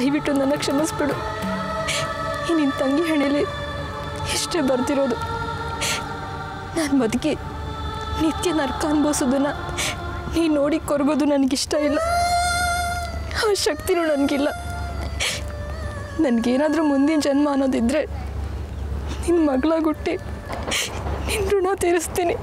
ದಯವಿಟ್ಟು ನನ್ನ ಕ್ಷಮಿಸ್ಬಿಡು ಈ ನಿನ್ನ ತಂಗಿ ಹಣೆಯಲ್ಲಿ ಇಷ್ಟೇ ಬರ್ತಿರೋದು ನಾನು ಬದುಕಿ ನಿತ್ಯ ನರ್ಕ ಅನ್ಭವಿಸೋದನ್ನ ನೀನು ನೋಡಿ ಕೊರಗೋದು ನನಗಿಷ್ಟ ಇಲ್ಲ ಆ ಶಕ್ತಿನೂ ನನಗಿಲ್ಲ ನನಗೇನಾದರೂ ಮುಂದಿನ ಜನ್ಮ ಅನ್ನೋದಿದ್ರೆ ನಿನ್ನ ಮಗಳಾಗುಟ್ಟಿ ನಿನ್ನ ಋಣ ತೀರಿಸ್ತೀನಿ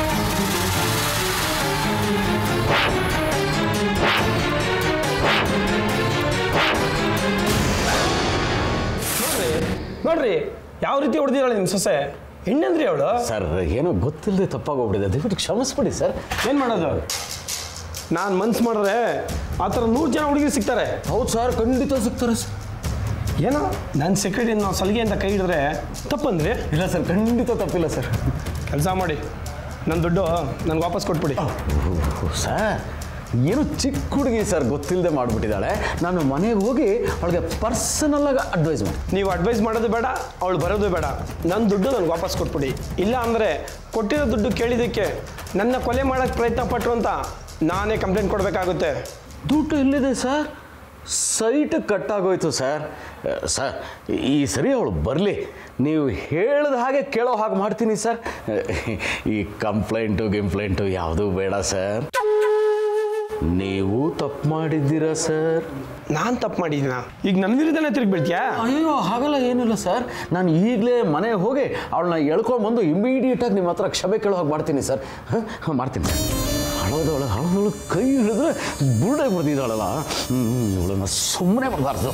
ನೋಡ್ರಿ ನೋಡ್ರಿ ಯಾವ ರೀತಿ ಹೊಡೆದಿದ್ದಾಳೆ ನಿಮ್ಮ ಸೊಸೆ ಹೆಣ್ಣಂದ್ರಿ ಅವಳು ಸರ್ ಏನೋ ಗೊತ್ತಿಲ್ಲದೆ ತಪ್ಪಾಗೋಗ್ಬಿಟ್ಟಿದೆ ದಯವಿಟ್ಟು ಕ್ಷಮಿಸ್ಬಿಡಿ ಸರ್ ಏನು ಮಾಡೋದು ನಾನು ಮನ್ಸು ಮಾಡಿದ್ರೆ ಆ ಥರ ನೂರು ಜನ ಹುಡುಗಿರು ಸಿಗ್ತಾರೆ ಹೌದು ಸರ್ ಖಂಡಿತ ಸಿಗ್ತಾರೆ ಸರ್ ಏನೋ ನನ್ನ ಸೆಕ್ರೆಟರಿ ನಾವು ಸಲಿಗೆ ಅಂತ ಕೈ ಹಿಡಿದ್ರೆ ತಪ್ಪಂದ್ರಿ ಇಲ್ಲ ಸರ್ ಖಂಡಿತ ತಪ್ಪಿಲ್ಲ ಸರ್ ಕೆಲಸ ಮಾಡಿ ನನ್ನ ದುಡ್ಡು ನನಗೆ ವಾಪಸ್ ಕೊಟ್ಬಿಡಿ ಸರ್ ಏನು ಚಿಕ್ಕ ಹುಡುಗಿ ಸರ್ ಗೊತ್ತಿಲ್ಲದೆ ಮಾಡಿಬಿಟ್ಟಿದ್ದಾಳೆ ನಾನು ಮನೆಗೆ ಹೋಗಿ ಅವಳಿಗೆ ಪರ್ಸನಲ್ ಆಗಿ ಅಡ್ವೈಸ್ ಮಾಡಿ ನೀವು ಅಡ್ವೈಸ್ ಮಾಡೋದು ಬೇಡ ಅವಳು ಬರೋದು ಬೇಡ ನನ್ನ ದುಡ್ಡು ನನಗೆ ವಾಪಸ್ ಕೊಟ್ಬಿಡಿ ಇಲ್ಲ ಅಂದರೆ ಕೊಟ್ಟಿರೋ ದುಡ್ಡು ಕೇಳಿದ್ದಕ್ಕೆ ನನ್ನ ಕೊಲೆ ಮಾಡೋಕ್ಕೆ ಪ್ರಯತ್ನ ಪಟ್ಟರು ಅಂತ ನಾನೇ ಕಂಪ್ಲೇಂಟ್ ಕೊಡಬೇಕಾಗುತ್ತೆ ದುಡ್ಡು ಎಲ್ಲಿದೆ ಸರ್ ಸೈಟ್ ಕಟ್ಟಾಗೋಯ್ತು ಸರ್ ಸರ್ ಈ ಸರಿ ಅವಳು ಬರಲಿ ನೀವು ಹೇಳಿದ ಹಾಗೆ ಕೇಳೋ ಹಾಗೆ ಮಾಡ್ತೀನಿ ಸರ್ ಈ ಕಂಪ್ಲೇಂಟು ಗಿಂಪ್ಲೇಂಟು ಯಾವುದೂ ಬೇಡ ಸರ್ ನೀವು ತಪ್ಪು ಮಾಡಿದ್ದೀರಾ ಸರ್ ನಾನು ತಪ್ಪು ಮಾಡಿದ್ದೀನ ಈಗ ನನ್ನ ವಿರುದ್ಧನೇ ತಿರುಗಿ ಬೀಳ್ತೀಯಾ ಅಯ್ಯೋ ಹಾಗಲ್ಲ ಏನಿಲ್ಲ ಸರ್ ನಾನು ಈಗಲೇ ಮನೆಗೆ ಹೋಗಿ ಅವಳನ್ನ ಎಳ್ಕೊಂಬಂದು ಇಮಿಡಿಯೇಟಾಗಿ ನಿಮ್ಮ ಹತ್ರ ಕ್ಷಮೆ ಕೇಳೋ ಹಾಗೆ ಮಾಡ್ತೀನಿ ಸರ್ ಹಾಂ ಮಾಡ್ತೀನಿ ಸರ್ ಹಳದವಳು ಹಳದವಳು ಕೈ ಹಿಡಿದ್ರೆ ಬುರುಡೆ ಮುರಿದಿದ್ದಾಳಲ್ಲ ಇವಳನ್ನ ಸುಮ್ಮನೆ ಮಾಡಬಾರ್ದು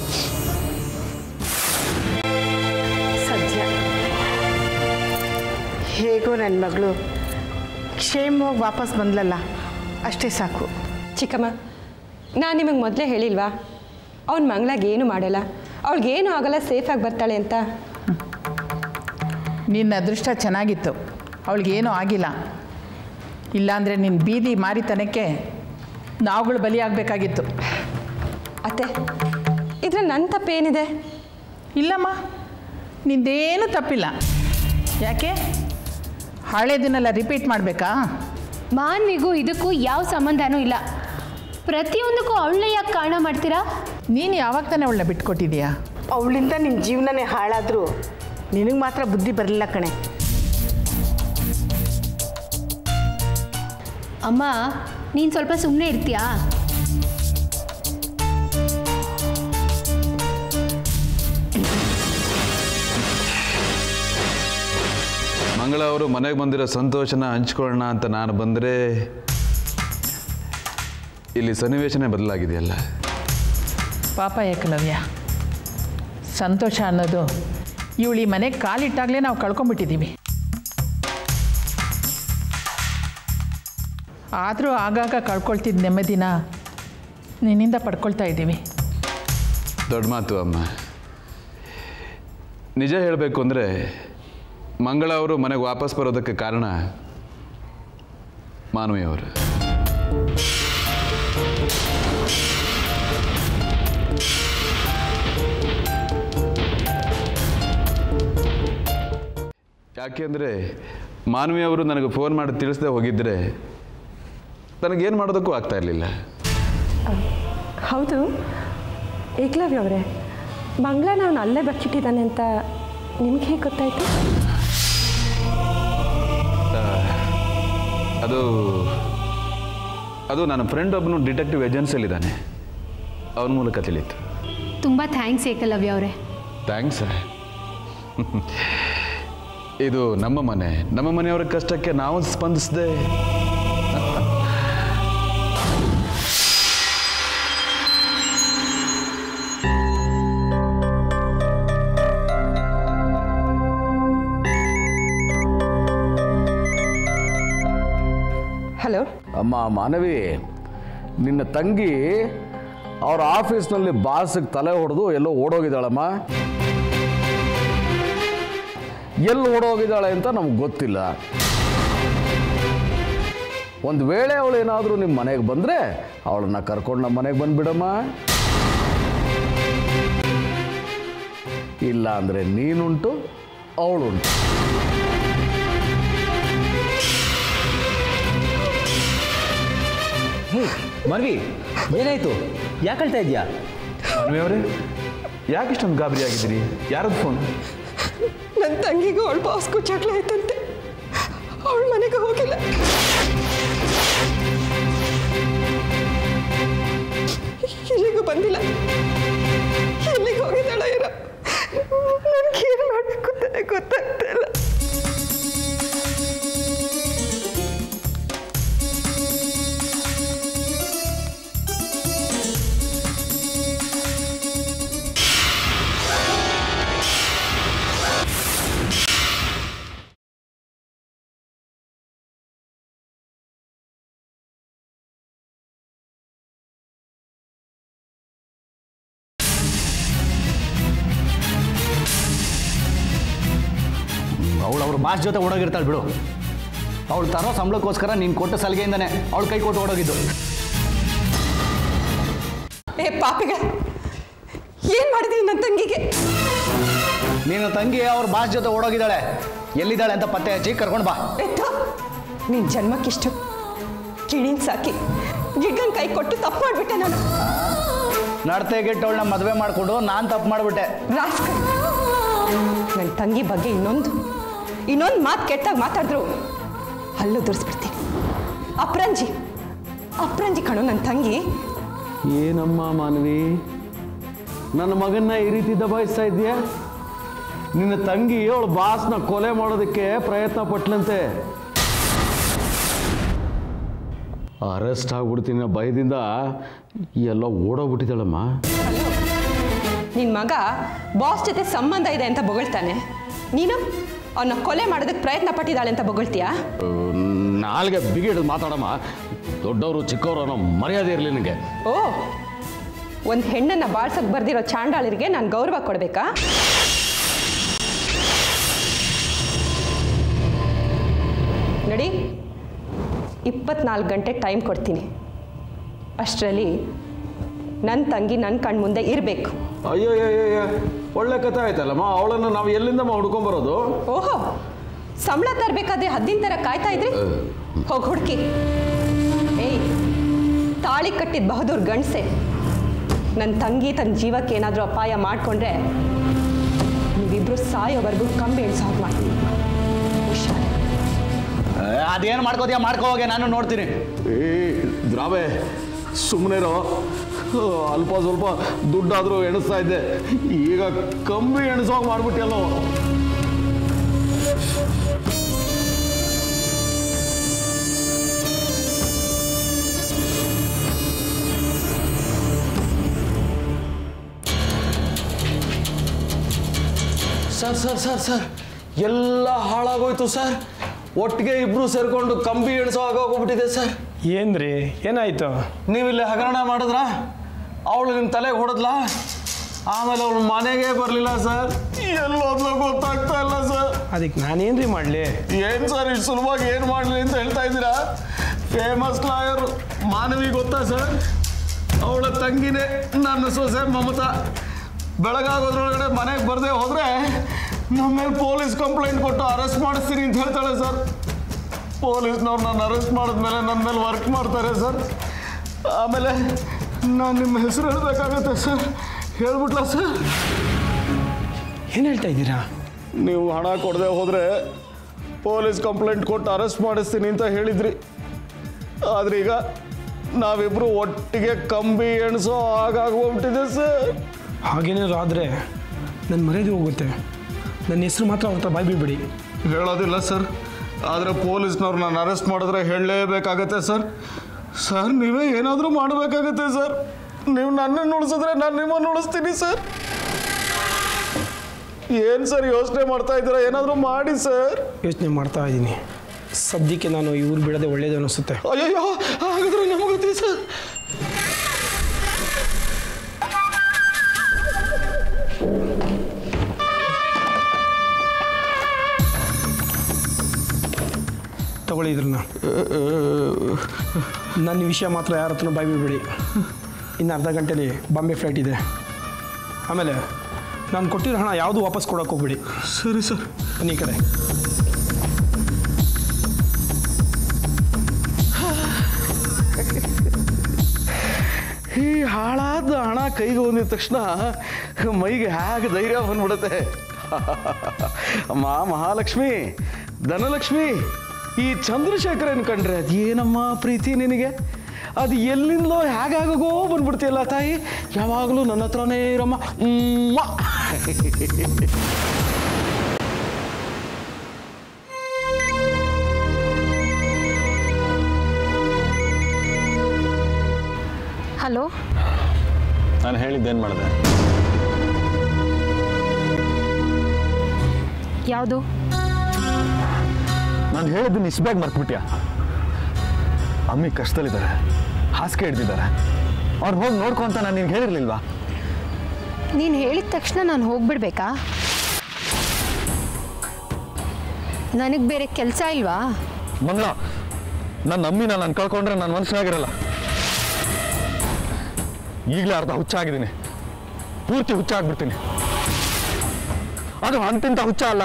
ಸದ್ಯ ಹೇಗೋ ನನ್ನ ಮಗಳು ಕ್ಷೇಮವಾಗಿ ವಾಪಸ್ ಬಂದ್ಲಲ್ಲ ಅಷ್ಟೇ ಸಾಕು ಚಿಕ್ಕಮ್ಮ ನಾನು ನಿಮಗೆ ಮೊದಲೇ ಹೇಳಿಲ್ವಾ ಅವ್ನ ಮಂಗ್ಳಾಗ ಏನು ಮಾಡಲ್ಲ ಅವಳಿಗೇನು ಆಗಲ್ಲ ಸೇಫಾಗಿ ಬರ್ತಾಳೆ ಅಂತ ನಿನ್ನ ಅದೃಷ್ಟ ಚೆನ್ನಾಗಿತ್ತು ಅವಳಿಗೇನೂ ಆಗಿಲ್ಲ ಇಲ್ಲಾಂದರೆ ನಿನ್ನ ಬೀದಿ ಮಾರಿತನಕ್ಕೆ ನಾವುಗಳು ಬಲಿಯಾಗಬೇಕಾಗಿತ್ತು ಅತ್ತೆ ಇದ್ರಲ್ಲಿ ನನ್ನ ತಪ್ಪೇನಿದೆ ಇಲ್ಲಮ್ಮ ನಿಂದೇನು ತಪ್ಪಿಲ್ಲ ಯಾಕೆ ಹಳೇದನ್ನೆಲ್ಲ ರಿಪೀಟ್ ಮಾಡಬೇಕಾ ಮಾನ್ವಿಗೂ ಇದಕ್ಕೂ ಯಾವ ಸಂಬಂಧನೂ ಇಲ್ಲ ಪ್ರತಿಯೊಂದಕ್ಕೂ ಅವಳನ್ನ ಯಾಕೆ ಕಾರಣ ಮಾಡ್ತೀರಾ ನೀನು ಯಾವಾಗ ತಾನೇ ಅವಳನ್ನ ಬಿಟ್ಕೊಟ್ಟಿದೀಯಾ ಅವಳಿಂದ ನಿನ್ನ ಜೀವನನೇ ಹಾಳಾದರೂ ನಿನಗೆ ಮಾತ್ರ ಬುದ್ಧಿ ಬರಲಿಲ್ಲ ಕಣೆ ಅಮ್ಮ ನೀನು ಸ್ವಲ್ಪ ಸುಮ್ಮನೆ ಇರ್ತೀಯಾ ಮಂಗಳ ಅವರು ಮನೆಗೆ ಬಂದಿರೋ ಸಂತೋಷನ ಹಂಚ್ಕೊಳ್ಳೋಣ ಅಂತ ನಾನು ಬಂದರೆ ಇಲ್ಲಿ ಸನ್ನಿವೇಶನೇ ಬದಲಾಗಿದೆಯಲ್ಲ ಪಾಪ ಏಕಲವ್ಯ ಸಂತೋಷ ಅನ್ನೋದು ಇವಳು ಈ ಮನೆಗೆ ಕಾಲಿಟ್ಟಾಗಲೇ ನಾವು ಕಳ್ಕೊಂಬಿಟ್ಟಿದ್ದೀವಿ ಆದರೂ ಆಗಾಗ ಕಳ್ಕೊಳ್ತಿದ್ದ ನೆಮ್ಮದಿನ ನಿನ್ನಿಂದ ಪಡ್ಕೊಳ್ತಾ ಇದ್ದೀವಿ ದೊಡ್ಡ ಮಾತು ಅಮ್ಮ ನಿಜ ಹೇಳಬೇಕು ಅಂದರೆ ಮಂಗಳ ಅವರು ಮನೆಗೆ ವಾಪಸ್ ಬರೋದಕ್ಕೆ ಕಾರಣ ಮಾನವಿ ಅವರು ಯಾಕೆಂದರೆ ಮಾನವಿ ಅವರು ನನಗೆ ಫೋನ್ ಮಾಡಿ ತಿಳಿಸದೆ ಹೋಗಿದ್ದರೆ ನನಗೇನು ಮಾಡೋದಕ್ಕೂ ಆಗ್ತಾ ಇರಲಿಲ್ಲ ಹೌದು ಏಕಲವ್ಯ ಅವರೇ ಮಂಗಳ ನಾನು ಅಲ್ಲೇ ಬಚ್ಚಿಟ್ಟಿದ್ದಾನೆ ಅಂತ ನಿಮ್ಗೆ ಹೇಗೆ ಗೊತ್ತಾಯ್ತು ಅದು ಅದು ನನ್ನ ಫ್ರೆಂಡ್ ಒಬ್ಬನು ಡಿಟೆಕ್ಟಿವ್ ಏಜೆನ್ಸಿಯಲ್ಲಿದ್ದಾನೆ ಅವನ ಮೂಲಕ ತಿಳಿಯಿತು ತುಂಬ ಥ್ಯಾಂಕ್ಸ್ ಏಕಲವ್ಯ ಅವರೇ ಥ್ಯಾಂಕ್ಸ್ ಇದು ನಮ್ಮ ಮನೆ ನಮ್ಮ ಮನೆಯವರ ಕಷ್ಟಕ್ಕೆ ನಾವು ಸ್ಪಂದಿಸದೆ ಹಲೋ ಅಮ್ಮ ಮಾನವಿ ನಿನ್ನ ತಂಗಿ ಅವ್ರ ಆಫೀಸ್ನಲ್ಲಿ ಬಾಸಿಗೆ ತಲೆ ಹೊಡೆದು ಎಲ್ಲೋ ಓಡೋಗಿದ್ದಾಳಮ್ಮ ಎಲ್ಲಿ ಓಡೋಗಿದ್ದಾಳೆ ಅಂತ ನಮ್ಗೆ ಗೊತ್ತಿಲ್ಲ ಒಂದು ವೇಳೆ ಅವಳು ಏನಾದರೂ ನಿಮ್ಮ ಮನೆಗೆ ಬಂದರೆ ಅವಳನ್ನ ಕರ್ಕೊಂಡು ನಮ್ಮ ಮನೆಗೆ ಬಂದುಬಿಡಮ್ಮ ಇಲ್ಲ ಅಂದರೆ ನೀನುಂಟು ಅವಳುಂಟು ಮರ್ವಿ ಏನಾಯ್ತು ಯಾಕೆ ಅಳ್ತಾ ಇದೆಯಾ ಮಾನ್ವಿ ಅವರೇ ಯಾಕೆ ಇಷ್ಟೊಂದು ಗಾಬರಿ ಆಗಿದ್ದೀರಿ ಯಾರದ್ದು ಫೋನ್ ನನ್ನ ತಂಗಿಗೂ ಅವಳು ಬಾಸ್ಗೂ ಜಗಳ ಆಯ್ತಂತೆ ಅವಳ ಮನೆಗೆ ಹೋಗಿಲ್ಲ ಇಲ್ಲಿಗೂ ಬಂದಿಲ್ಲ ಎಲ್ಲಿಗೆ ಹೋಗಿದ್ದಾಳ ಏನೋ ನನ್ಗೆ ಏನು ಮಾಡಬೇಕು ಅಂತಾನೆ ಗೊತ್ತಾಗ್ತಾ ಇಲ್ಲ ಅವಳು ಅವ್ರ ಬಾಸ್ ಜೊತೆ ಓಡೋಗಿರ್ತಾಳೆ ಬಿಡು ಅವಳು ತರೋ ಸಂಬಳಕ್ಕೋಸ್ಕರ ನೀನು ಕೊಟ್ಟ ಸಲಿಗೆಯಿಂದನೇ ಅವಳು ಕೈ ಕೊಟ್ಟು ಓಡೋಗಿದ್ದು ಏ ಪಾಪಿಗ ಏನು ಮಾಡಿದೀನಿ ನನ್ನ ತಂಗಿಗೆ ನಿನ್ನ ತಂಗಿ ಅವ್ರ ಬಾಸ್ ಜೊತೆ ಓಡೋಗಿದ್ದಾಳೆ ಎಲ್ಲಿದ್ದಾಳೆ ಅಂತ ಪತ್ತೆ ಹಚ್ಚಿ ಕರ್ಕೊಂಡು ಬಾ ಎತ್ತ ನಿನ್ನ ಜನ್ಮಕ್ಕಿಷ್ಟು ಕಿಳಿನ್ ಸಾಕಿ ಗಿಡ್ಗನ್ ಕೈ ಕೊಟ್ಟು ತಪ್ಪು ಮಾಡಿಬಿಟ್ಟೆ ನಾನು ನಡತೆಗೆಟ್ಟವಳನ್ನ ಮದುವೆ ಮಾಡಿಕೊಂಡು ನಾನು ತಪ್ಪು ಮಾಡಿಬಿಟ್ಟೆ ರಾಸ್ಕಲ್ ನನ್ನ ತಂಗಿ ಬಗ್ಗೆ ಇನ್ನೊಂದು ಇನ್ನೊಂದು ಮಾತು ಕೆಟ್ಟಾಗ ಮಾತಾಡಿದ್ರು ಅಲ್ಲೂ ದುರ್ಸ್ಬಿಡ್ತೀನಿ ಅಪ್ರಂಜಿ ಅಪ್ರಂಜಿ ಕಣೋ ನನ್ನ ತಂಗಿ ಏನಮ್ಮ ಮಾನವಿ ನನ್ನ ಮಗನ್ನ ಈ ರೀತಿ ದಬಾಯಿಸ್ತಾ ಇದೆಯಾ ನಿನ್ನ ತಂಗಿ ಅವಳ ಬಾಸ್ನ ಕೊಲೆ ಮಾಡೋದಕ್ಕೆ ಪ್ರಯತ್ನ ಪಟ್ಲಂತೆ ಅರೆಸ್ಟ್ ಆಗ್ಬಿಡ್ತೀನಿ ಅನ್ನೋ ಭಯದಿಂದ ಎಲ್ಲ ಓಡೋಗ್ಬಿಟ್ಟಿದ್ದಾಳಮ್ಮ ನಿನ್ನ ಮಗ ಬಾಸ್ ಜೊತೆ ಸಂಬಂಧ ಇದೆ ಅಂತ ಬೊಗಳ್ತಾನೆ ನೀನು ಅವನ್ನ ಕೊಲೆ ಮಾಡೋದಕ್ಕೆ ಪ್ರಯತ್ನ ಪಟ್ಟಿದ್ದಾಳೆ ಅಂತ ಬೊಗಳ್ತೀಯಾ ನಾಲ್ಗೆ ಬಿಗಿಡ್ ಮಾತಾಡಮ್ಮ ದೊಡ್ಡವರು ಚಿಕ್ಕವರು ಅನ್ನೋ ಮರ್ಯಾದೆ ಇರಲಿ ನನಗೆ ಓ ಒಂದು ಹೆಣ್ಣನ್ನ ಬಾಳ್ಸಕ್ ಬರ್ದಿರೋ ಚಾಂಡಾಳರಿಗೆ ನಾನು ಗೌರವ ಕೊಡಬೇಕಾ ನಡಿ ಇಪ್ಪತ್ನಾಲ್ಕು ಗಂಟೆ ಟೈಮ್ ಕೊಡ್ತೀನಿ ಅಷ್ಟರಲ್ಲಿ ನನ್ನ ತಂಗಿ ನನ್ನ ಕಣ್ಣು ಮುಂದೆ ಇರಬೇಕು ಅಯ್ಯೋ ಅಯ್ಯೋ ಒಳ್ಳೆ ಕಥೆ ಆಯ್ತಲ್ಲಮ್ಮ ಅವಳನ್ನು ನಾವು ಎಲ್ಲಿಂದಮ್ಮ ಹುಡ್ಕೊಂಬರೋದು ಓಹೋ ಸಂಬಳ ತರಬೇಕಾದ್ರೆ ಹದ್ದಿನ ಥರ ಕಾಯ್ತಾ ಇದ್ರಿ ಹೋಗಿ ಹುಡುಕಿ ಏಯ್ ತಾಳಿ ಕಟ್ಟಿದ ಬಹದ್ದೂರ್ ಗಂಡ್ಸೆ ನನ್ನ ತಂಗಿ ತನ್ನ ಜೀವಕ್ಕೆ ಏನಾದರೂ ಅಪಾಯ ಮಾಡಿಕೊಂಡ್ರೆ ನೀವಿಬ್ರು ಸಾಯೋವರೆಗೂ ಕಂಬಿ ಎಣ್ಸೋ ಹಾಗೆ ಮಾಡ್ತೀನಿ ಹುಷಾರ್ ಅದೇನು ಮಾಡ್ಕೋತೀಯ ಮಾಡ್ಕೋ ಹೋಗೆ ನಾನು ನೋಡ್ತೀನಿ ಏ ದ್ರಾವೆ ಸುಮ್ಮನೆರೋ ಅಲ್ಪ ಸ್ವಲ್ಪ ದುಡ್ಡಾದರೂ ಎಣಿಸ್ತಾ ಇದ್ದೆ ಈಗ ಕಂಬಿ ಎಣಿಸೋಗಿ ಮಾಡ್ಬಿಟ್ಟಿಯಲ್ಲೋ ಸರ್ ಸರ್ ಸರ್ ಸರ್ ಎಲ್ಲ ಹಾಳಾಗೋಯ್ತು ಸರ್ ಒಟ್ಟಿಗೆ ಇಬ್ರು ಸೇರ್ಕೊಂಡು ಕಂಬಿ ಎಣಿಸೋ ಆಗೋಗ್ಬಿಟ್ಟಿದೆ ಸರ್ ಏನ್ರಿ ಏನಾಯ್ತು ನೀವಿಲ್ಲಿ ಹಗರಣ ಮಾಡಿದ್ರಾ ಅವಳು ನಿಮ್ಮ ತಲೆಗೆ ಹೊಡೆದ್ಲಾ ಆಮೇಲೆ ಅವಳು ಮನೆಗೆ ಬರಲಿಲ್ಲ ಸರ್ ಎಲ್ಲೋದ್ಲು ಗೊತ್ತಾಗ್ತಾ ಇಲ್ಲ ಸರ್ ಅದಕ್ಕೆ ನಾನೇನ್ರಿ ಮಾಡಲಿ ಏನು ಸರ್ ಇಷ್ಟು ಸುಲಭವಾಗಿ ಏನು ಮಾಡಲಿ ಅಂತ ಹೇಳ್ತಾ ಇದ್ದೀರಾ ಫೇಮಸ್ ಲಾಯರ್ ಮಾನವಿ ಗೊತ್ತಾ ಸರ್ ಅವಳ ತಂಗಿನೇ ನನ್ನ ಸೊಸೆ ಮಮತಾ ಬೆಳಗಾಗೋದ್ರೊಳಗಡೆ ಮನೆಗೆ ಬರದೆ ಹೋದರೆ ನಮ್ಮ ಮೇಲೆ ಪೊಲೀಸ್ ಕಂಪ್ಲೇಂಟ್ ಕೊಟ್ಟು ಅರೆಸ್ಟ್ ಮಾಡಿಸ್ತೀನಿ ಅಂತ ಹೇಳ್ತಾಳೆ ಸರ್ ಪೊಲೀಸ್ನವ್ರು ನನ್ನ ಅರೆಸ್ಟ್ ಮಾಡಿದ್ಮೇಲೆ ನನ್ನ ಮೇಲೆ ವರ್ಕ್ ಮಾಡ್ತಾರೆ ಸರ್ ಆಮೇಲೆ ನಾನು ನಿಮ್ಮ ಹೆಸರು ಹೇಳಬೇಕಾಗತ್ತೆ ಸರ್ ಹೇಳ್ಬಿಟ್ಲಾ ಸರ್ ಏನು ಹೇಳ್ತಾ ಇದ್ದೀರಾ ನೀವು ಹಣ ಕೊಡದೆ ಹೋದರೆ ಪೊಲೀಸ್ ಕಂಪ್ಲೇಂಟ್ ಕೊಟ್ಟು ಅರೆಸ್ಟ್ ಮಾಡಿಸ್ತೀನಿ ಅಂತ ಹೇಳಿದ್ರಿ ಆದ್ರೆ ಈಗ ನಾವಿಬ್ರು ಒಟ್ಟಿಗೆ ಕಂಬಿ ಎಣಿಸೋ ಹಾಗಾಗೋಗ್ಬಿಟ್ಟಿದೆ ಸರ್ ಹಾಗೇನಾದ್ರು ಆದರೆ ನನ್ನ ಮರ್ಯಾದೆ ಹೋಗುತ್ತೆ ನನ್ನ ಹೆಸರು ಮಾತ್ರ ಅವ್ರ ಹತ್ರ ಬಾಯ್ ಬಿಡ್ಬೇಡಿ ಹೇಳೋದಿಲ್ಲ ಸರ್ ಆದರೆ ಪೊಲೀಸ್ನವ್ರು ನಾನು ಅರೆಸ್ಟ್ ಮಾಡಿದ್ರೆ ಹೇಳಲೇಬೇಕಾಗತ್ತೆ ಸರ್ ಸರ್ ನೀವೇ ಏನಾದರೂ ಮಾಡಬೇಕಾಗತ್ತೆ ಸರ್ ನೀವು ನನ್ನನ್ನು ಉಳಿಸಿದ್ರೆ ನಾನು ನಿಮ್ಮನ್ನು ಉಳಿಸ್ತೀನಿ ಸರ್ ಏನು ಸರ್ ಯೋಚನೆ ಮಾಡ್ತಾ ಇದ್ದೀರಾ ಏನಾದರೂ ಮಾಡಿ ಸರ್ ಯೋಚನೆ ಮಾಡ್ತಾ ಇದ್ದೀನಿ ಸದ್ಯಕ್ಕೆ ನಾನು ಈ ಊರು ಬಿಡೋದೇ ಒಳ್ಳೇದು ಅನಿಸುತ್ತೆ ಅಯ್ಯಯ್ಯೋ ಹಾಗಾದ್ರೆ ನಮಗತ್ತೆ ಸರ್ ತಗೊಳ್ಳಿ ಇದ್ರನ್ನ ನನ್ನ ವಿಷಯ ಮಾತ್ರ ಯಾರ ಹತ್ರನೂ ಬಾಯ್ ಬಿಡಬೇಡಿ ಇನ್ನು ಅರ್ಧ ಗಂಟೆಲಿ ಬಾಂಬೆ ಫ್ಲೈಟ್ ಇದೆ ಆಮೇಲೆ ನಾನು ಕೊಟ್ಟಿರೋ ಹಣ ಯಾವುದು ವಾಪಸ್ ಕೊಡೋಕೆ ಹೋಗ್ಬೇಡಿ ಸರಿ ಸರ್ ಬನ್ನಿ ಈ ಕಡೆ ಈ ಹಾಳಾದ ಹಣ ಕೈಗೆ ಬಂದಿದ ತಕ್ಷಣ ಮೈಗೆ ಹೇಗೆ ಧೈರ್ಯ ಬಂದ್ಬಿಡುತ್ತೆ ಅಮ್ಮ ಮಹಾಲಕ್ಷ್ಮಿ ಧನಲಕ್ಷ್ಮಿ ಈ ಚಂದ್ರಶೇಖರನ್ ಕಂಡ್ರೆ ಅದೇನಮ್ಮ ಪ್ರೀತಿ ನಿನಗೆ ಅದು ಎಲ್ಲಿಂದಲೋ ಹೇಗಾಗೋ ಬಂದ್ಬಿಡ್ತೀಯಲ್ಲ ತಾಯಿ ಯಾವಾಗಲೂ ನನ್ನ ಹತ್ರನೇ ಇರಮ್ಮ ಮ್ವಾ. ಹಲೋ ನಾನು ಹೇಳಿದ್ದೇನು ಮಾಡಿದೆ ಯಾವುದು ನಾನು ಹೇಳಿದ್ದನ್ನು ಇಷ್ಟು ಬೇಗ ಮರ್ತ್ಬಿಟ್ಯಾ ಅಮ್ಮಿ ಕಷ್ಟದಲ್ಲಿದ್ದಾರೆ ಹಾಸಿಗೆ ಹಿಡ್ದಿದ್ದಾರೆ ಅವ್ರು ಹೋಗಿ ನೋಡ್ಕೊ ಅಂತ ನಾನು ನಿನ್ಗೆ ಹೇಳಿರ್ಲಿಲ್ವಾ ನೀನು ಹೇಳಿದ ತಕ್ಷಣ ನಾನು ಹೋಗ್ಬಿಡ್ಬೇಕಾ ನನಗೆ ಬೇರೆ ಕೆಲಸ ಇಲ್ವಾ ಮಂಗಳ ನನ್ನ ಅಮ್ಮಿನ ನಾನು ಕಳ್ಕೊಂಡ್ರೆ ನಾನು ಮನುಷ್ಯನಾಗಿರಲ್ಲ ಈಗಲೇ ಅರ್ಧ ಹುಚ್ಚಾಗಿದ್ದೀನಿ ಪೂರ್ತಿ ಹುಚ್ಚಾಗ್ಬಿಡ್ತೀನಿ ಅದು ಅಂತಿಂತ ಹುಚ್ಚ ಅಲ್ಲ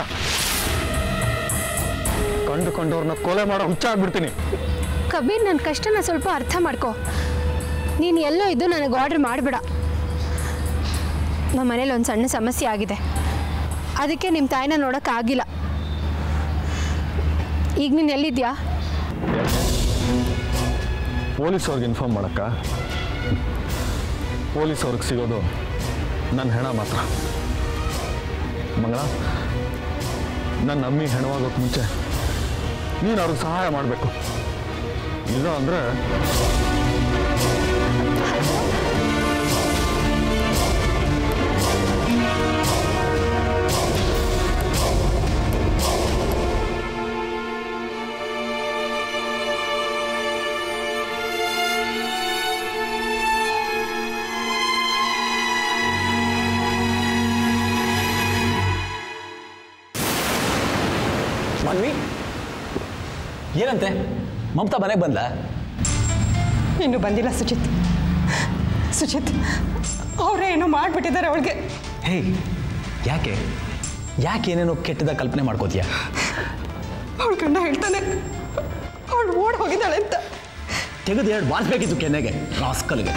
ಕಂಡು ಕಂಡವ್ರನ್ನ ಕೊಲೆ ಮಾಡೋ ಹುಚ್ಚಾಗ್ಬಿಡ್ತೀನಿ ಕಬೀರ್ ನನ್ನ ಕಷ್ಟನ ಸ್ವಲ್ಪ ಅರ್ಥ ಮಾಡ್ಕೊ ನೀನು ಎಲ್ಲೋ ಇದ್ದು ನನಗೆ ಆರ್ಡ್ರ್ ಮಾಡಿಬಿಡ ನಮ್ಮ ಮನೇಲಿ ಒಂದು ಸಣ್ಣ ಸಮಸ್ಯೆ ಆಗಿದೆ ಅದಕ್ಕೆ ನಿಮ್ಮ ತಾಯಿನ ನೋಡೋಕ್ಕಾಗಿಲ್ಲ ಈಗ ನೀನು ಎಲ್ಲಿದ್ಯಾ ಪೊಲೀಸ್ ಅವ್ರಿಗೆ ಇನ್ಫಾರ್ಮ್ ಮಾಡಕ್ಕ ಪೊಲೀಸ್ ಅವ್ರಿಗೆ ಸಿಗೋದು ನನ್ನ ಹೆಣ ಮಾತ್ರ ಮಂಗಳ ನನ್ನ ಅಮ್ಮಿ ಹೆಣವಾಗೋಕೆ ಮುಂಚೆ ನೀನು ಅವ್ರಿಗೆ ಸಹಾಯ ಮಾಡಬೇಕು ಇಲ್ಲ ಅಂದರೆ ಮನ್ವಿ ಏನಂತೆ ಮಮತಾ ಮನೆಗೆ ಬಂದ ಇನ್ನು ಬಂದಿಲ್ಲ ಸುಚಿತ್ ಸುಚಿತ್ ಅವರೇ ಏನೋ ಮಾಡಿಬಿಟ್ಟಿದ್ದಾರೆ ಅವಳಿಗೆ ಹೇ ಯಾಕೆ ಯಾಕೆ ಏನೇನೋ ಕೆಟ್ಟದ ಕಲ್ಪನೆ ಮಾಡ್ಕೋತೀಯ ಅವಳ ಗಂಡ ಹೇಳ್ತಾನೆ ಅವಳು ಓಡ್ ಹೋಗಿದ್ದಾಳೆ ಅಂತ ತೆಗೆದು ಎರಡು ಬಾರಿಸ್ಬೇಕಿತ್ತು ಕೆನ್ನೆಗೆ ರಾಸ್ಕಲ್ಗೆ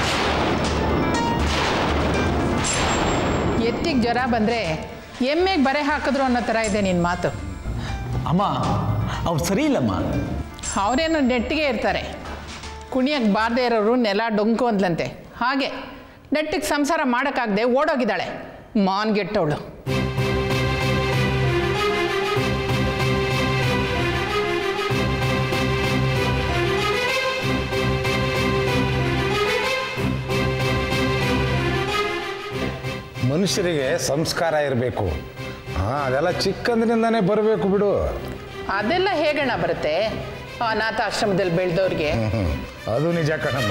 ಎತ್ತಿಗೆ ಜ್ವರ ಬಂದರೆ ಎಮ್ಮೆಗೆ ಬರೆ ಹಾಕಿದ್ರು ಅನ್ನೋ ಥರ ಇದೆ ನಿನ್ನ ಮಾತು ಅಮ್ಮ ಅವ್ರು ಸರಿ ಇಲ್ಲಮ್ಮ ಅವರೇನು ನೆಟ್ಟಿಗೆ ಇರ್ತಾರೆ ಕುಣಿಯಕ್ಕೆ ಬಾರದೇ ಇರೋರು ನೆಲ ಡೊಂಕು ಅಂದ್ಲಂತೆ ಹಾಗೆ ನೆಟ್ಟಿಗೆ ಸಂಸಾರ ಮಾಡೋಕ್ಕಾಗದೆ ಓಡೋಗಿದ್ದಾಳೆ ಮಾನ್ಗೆಟ್ಟವಳು ಮನುಷ್ಯರಿಗೆ ಸಂಸ್ಕಾರ ಇರಬೇಕು ಹಾಂ ಅದೆಲ್ಲ ಚಿಕ್ಕಂದಿನಿಂದನೇ ಬರಬೇಕು ಬಿಡು ಅದೆಲ್ಲ ಹೇಗಣ್ಣ ಬರುತ್ತೆ ಅನಾಥ ಆಶ್ರಮದಲ್ಲಿ ಬೆಳೆದವ್ರಿಗೆ ಹ್ಮ್. ಅದು ನಿಜ ಕಣಮ್ಮ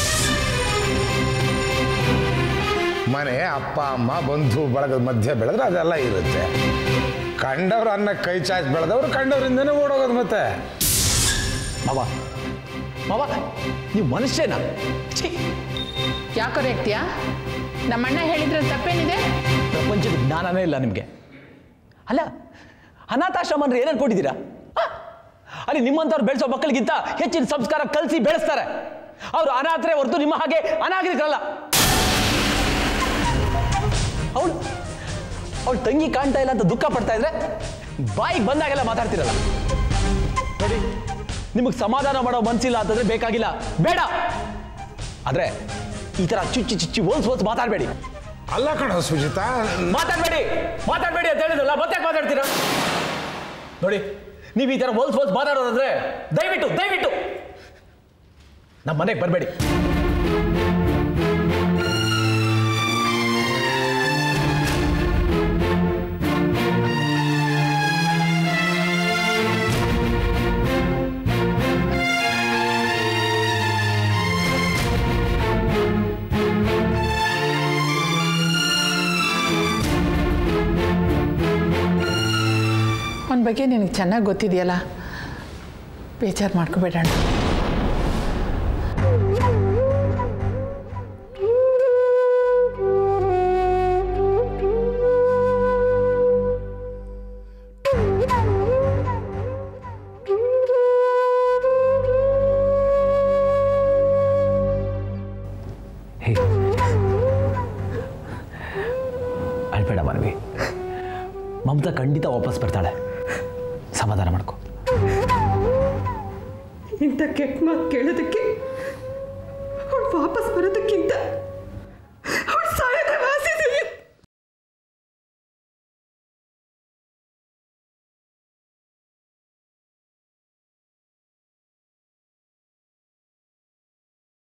ಮನೆ ಅಪ್ಪ ಅಮ್ಮ ಬಂಧು ಬಳಗದ ಮಧ್ಯೆ ಬೆಳೆದ್ರೆ ಅದೆಲ್ಲ ಇರುತ್ತೆ ಕಂಡವ್ರು ಅನ್ನ ಕೈ ಚಾಚಿ ಬೆಳೆದವ್ರು ಕಂಡವ್ರಿಂದನೇ ಓಡೋಗೋದು ಮತ್ತೆ ಮಾವ ಮಾವ ನೀವು ಮನುಷ್ಯನಾ ಛೀ ಯಾಕೋ ರೇಗ್ತೀಯಾ ನಮ್ಮಣ್ಣ ಹೇಳಿದ್ರೆ ತಪ್ಪೇನಿದೆ ಪ್ರಪಂಚದ ಜ್ಞಾನನೇ ಇಲ್ಲ ನಿಮಗೆ ಅಲ್ಲ ಅನಾಥಾಶ್ರಮ ಅಂದ್ರೆ ಏನೇನು ಕೊಟ್ಟಿದ್ದೀರಾ ಆ? ಅಲ್ಲಿ ನಿಮ್ಮಂಥವ್ರು ಬೆಳೆಸೋ ಮಕ್ಕಳಿಗಿಂತ ಹೆಚ್ಚಿನ ಸಂಸ್ಕಾರ ಕಲಿಸಿ ಬೆಳೆಸ್ತಾರೆ ಅವರು ಅನಾಥರೇ ಹೊರತು ನಿಮ್ಮ ಹಾಗೆ ಅನಾಗರಿಕರಲ್ಲ ಅವಳು ಅವಳು ತಂಗಿ ಕಾಣ್ತಾ ಇಲ್ಲ ಅಂತ ದುಃಖ ಪಡ್ತಾ ಇದ್ರೆ ಬಾಯಿಗೆ ಬಂದಾಗೆಲ್ಲ ಮಾತಾಡ್ತಿರಲ್ಲ ನೋಡಿ ನಿಮಗೆ ಸಮಾಧಾನ ಮಾಡೋ ಮನ್ಸಿಲ್ಲ ಅಂತಂದ್ರೆ ಬೇಕಾಗಿಲ್ಲ ಬೇಡ ಆದ್ರೆ ಈ ತರ ಚುಚ್ಚಿ ಚುಚ್ಚಿ ಹೋಲ್ಸ್ ಹೋಲ್ಸ್ ಮಾತಾಡಬೇಡಿ ಅಲ್ಲ ಕಣ ಸುಜಿತಾ ಮಾತಾಡಬೇಡಿ ಮಾತಾಡಬೇಡಿ ಅಂತ ಹೇಳಿದ್ರಲ್ಲ ಮತ್ತೆ ಯಾಕೆ ಮಾತಾಡ್ತೀರಾ ನೋಡಿ ನೀವು ಈ ತರ ಹೋಲ್ಸ್ ಹೋಲ್ಸ್ ಮಾತಾಡೋದಂದ್ರೆ ದಯವಿಟ್ಟು ದಯವಿಟ್ಟು ನಮ್ಮ ಮನೆಗೆ ಬರಬೇಡಿ ಅವನ ಬಗ್ಗೆ ನಿನಗೆ ಚೆನ್ನಾಗಿ ಗೊತ್ತಿದೆಯಲ್ಲ ಬೇಜಾರು ಮಾಡ್ಕೋಬೇಡಣ್ಣ ಅಳ್ಬೇಡ ಮಾನವಿ ಮಮತಾ ಖಂಡಿತ ವಾಪಸ್ ಬರ್ತಾಳೆ ಸಮಾಧಾನ ಮಾಡ್ಕೊ ಇಂಥ ಕೆಟ್ಟ ಮಾತು ಕೇಳೋದಕ್ಕೆ ಅವಳು ವಾಪಸ್